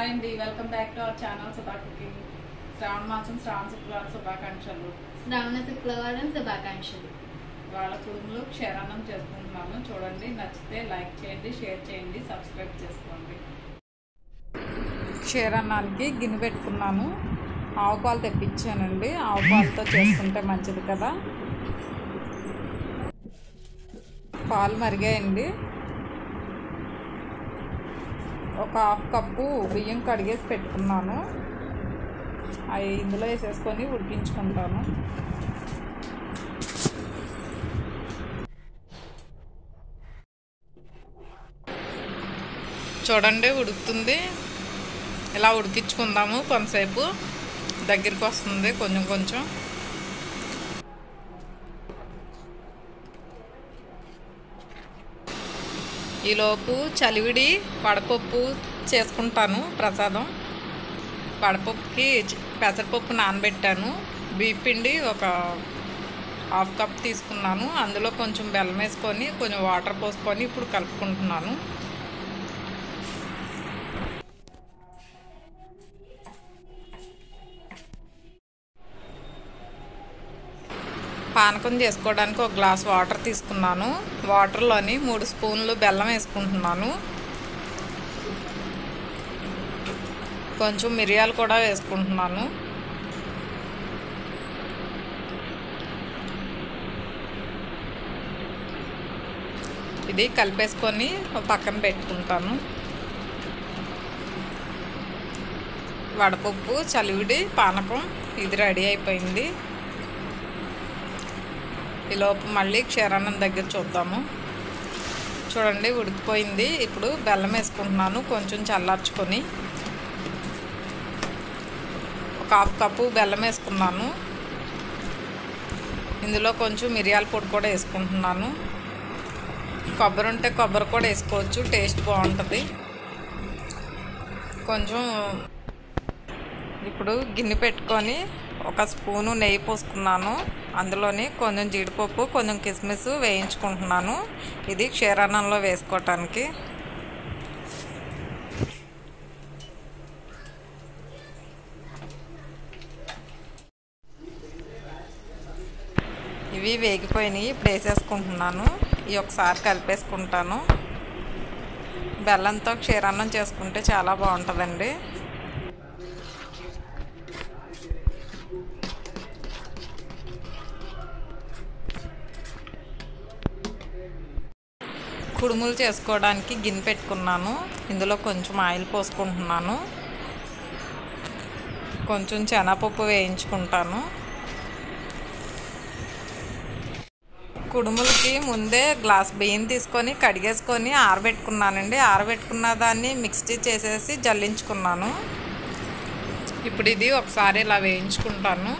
hi అండి welcome back to our channel Sudha cooking శ్రావణ మాసం శ్రావణ శుక్రవారం శుభాకాంక్షలు శ్రావణ శుక్రవారం శుభాకాంక్షలు వాళ్ళ కుటుంబంలో క్షీరాన్నం చేసుకుంటున్నాను చూడండి నచ్చితే లైక్ చేయండి షేర్ చేయండి సబ్స్క్రైబ్ చేసుకోండి క్షీరాన్నానికి గిన్నె పెట్టుకున్నాను ఆవు పాలు తెప్పించానండి ఆవు పాలతో చేసుకుంటే మంచిది కదా పాలు మరిగాయండి ఒక హాఫ్ కప్పు బియ్యం కడిగేసి పెట్టుకున్నాను అవి ఇందులో వేసేసుకొని ఉడికించుకుంటాను చూడండి ఉడుకుతుంది ఇలా ఉడికించుకుందాము కొంతసేపు దగ్గరికి వస్తుంది కొంచెం కొంచెం ఈలోపు చలివిడి వడపప్పు చేసుకుంటాను ప్రసాదం వడపప్పుకి చ- పెసరపప్పు నానబెట్టాను బియ్యపిండి ఒక హాఫ్ కప్ తీసుకున్నాను అందులో కొంచెం బెల్లం వేసుకొని కొంచెం వాటర్ పోసుకొని ఇప్పుడు కలుపుకుంటున్నాను పానకం చేసుకోవడానికి ఒక గ్లాస్ వాటర్ తీసుకున్నాను వాటర్లోని మూడు స్పూన్లు బెల్లం వేసుకుంటున్నాను కొంచెం మిరియాలు కూడా వేసుకుంటున్నాను ఇది కలిపేసుకొని ఒక పక్కన పెట్టుకుంటాను వడపప్పు చలివిడి పానకం ఇది రెడీ అయిపోయింది ఈలోపు మళ్ళీ క్షీరాన్నం దగ్గర చూద్దాము చూడండి ఉడికిపోయింది ఇప్పుడు బెల్లం వేసుకుంటున్నాను కొంచెం చల్లార్చుకొని ఒక హాఫ్ కప్పు బెల్లం వేసుకున్నాను ఇందులో కొంచెం మిరియాల పొడి కూడా వేసుకుంటున్నాను కొబ్బరి ఉంటే కొబ్బరి కూడా వేసుకోవచ్చు టేస్ట్ బాగుంటుంది కొంచెం ఇప్పుడు గిన్నె పెట్టుకొని ఒక స్పూను నెయ్యి పోసుకున్నాను అందులోని కొంచెం జీడిపప్పు కొంచెం కిస్మిస్ వేయించుకుంటున్నాను ఇది క్షీరాన్నంలో వేసుకోవటానికి ఇవి వేగిపోయినాయి ఇప్పుడు వేసేసుకుంటున్నాను ఇవి ఒకసారి కలిపేసుకుంటాను బెల్లంతో క్షీరాన్నం చేసుకుంటే చాలా బాగుంటుందండి కుడుములు చేసుకోవడానికి గిన్నె పెట్టుకున్నాను ఇందులో కొంచెం ఆయిల్ పోసుకుంటున్నాను కొంచెం శనగపప్పు వేయించుకుంటాను కుడుములకి ముందే గ్లాస్ బియ్యం తీసుకొని కడిగేసుకొని ఆరబెట్టుకున్నానండి ఆరబెట్టుకున్న దాన్ని మిక్సీ చేసేసి జల్లించుకున్నాను ఇప్పుడు ఇది ఒకసారి ఇలా వేయించుకుంటాను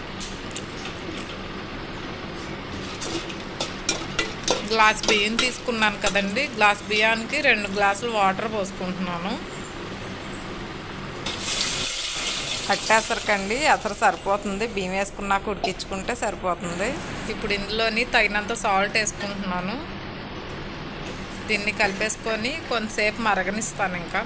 గ్లాస్ బియ్యం తీసుకున్నాను కదండి గ్లాస్ బియ్యానికి రెండు గ్లాసులు వాటర్ పోసుకుంటున్నాను పట్టేసరికండి అసలు సరిపోతుంది బియ్యం వేసుకున్నాక ఉడికించుకుంటే సరిపోతుంది ఇప్పుడు ఇందులోని తగినంత సాల్ట్ వేసుకుంటున్నాను దీన్ని కలిపేసుకొని కొంతసేపు మరగనిస్తాను ఇంకా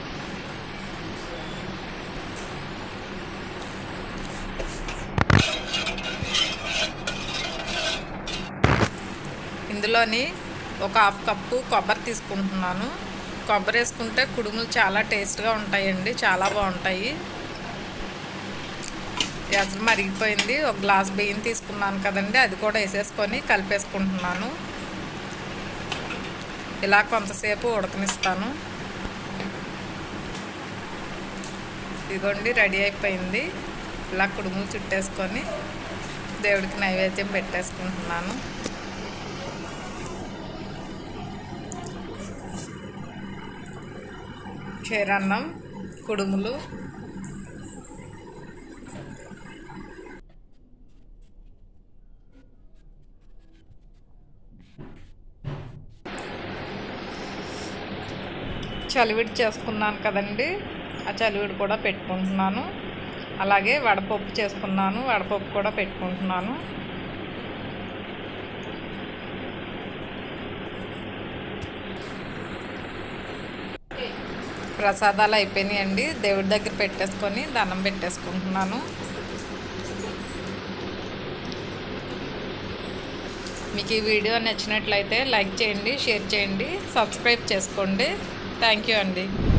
ఇందులోని ఒక హాఫ్ కప్పు కొబ్బరి తీసుకుంటున్నాను కొబ్బరి వేసుకుంటే కుడుములు చాలా టేస్ట్గా ఉంటాయండి చాలా బాగుంటాయి అసలు మరిగిపోయింది ఒక గ్లాస్ బియ్యం తీసుకున్నాను కదండి అది కూడా వేసేసుకొని కలిపేసుకుంటున్నాను ఇలా కొంతసేపు ఉడకనిస్తాను ఇదిగోండి రెడీ అయిపోయింది ఇలా కుడుములు చుట్టేసుకొని దేవుడికి నైవేద్యం పెట్టేసుకుంటున్నాను క్షీరన్నం కుడుములు చలివిడి చేసుకున్నాను కదండి ఆ చలివిడి కూడా పెట్టుకుంటున్నాను అలాగే వడపప్పు చేసుకున్నాను వడపప్పు కూడా పెట్టుకుంటున్నాను ప్రసాదాలు అయిపోయినాయండి దేవుడి దగ్గర పెట్టేసుకొని దండం పెట్టేసుకుంటున్నాను మీకు ఈ వీడియో నచ్చినట్లయితే లైక్ చేయండి షేర్ చేయండి సబ్స్క్రైబ్ చేసుకోండి థ్యాంక్ యూ అండి